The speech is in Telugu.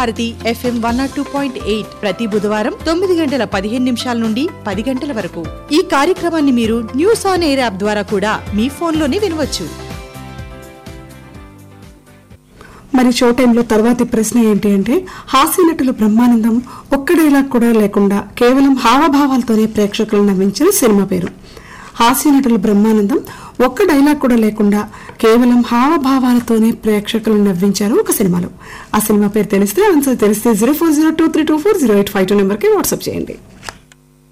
Bharati FM one nought two point eight ప్రతి బుధవారం తొమ్మిది గంటల పదిహేను నిమిషాల నుండి పది గంటల వరకు ఈ కార్యక్రమాన్ని మీరు న్యూస్ ఆన్ ఎయిర్ యాప్ ద్వారా కూడా మీ ఫోన్లోనే వినవచ్చు మరి షో టైంలో తర్వాతి ప్రశ్న ఏంటి అంటే హాస్య నటులు బ్రహ్మానందం ఒక్క డైలాగ్ కూడా లేకుండా కేవలం హావభావాలతోనే ప్రేక్షకులను నవ్వించిన సినిమా పేరు హాస్య నటులు బ్రహ్మానందం ఒక్క డైలాగ్ కూడా లేకుండా కేవలం హావభావాలతోనే ప్రేక్షకులను నవ్వించారు ఒక సినిమాలో ఆ సినిమా పేరు తెలిస్తే ఆన్సర్ తెలిస్తే zero four zero two three two four zero eight five two నెంబర్కి వాట్సాప్ చేయండి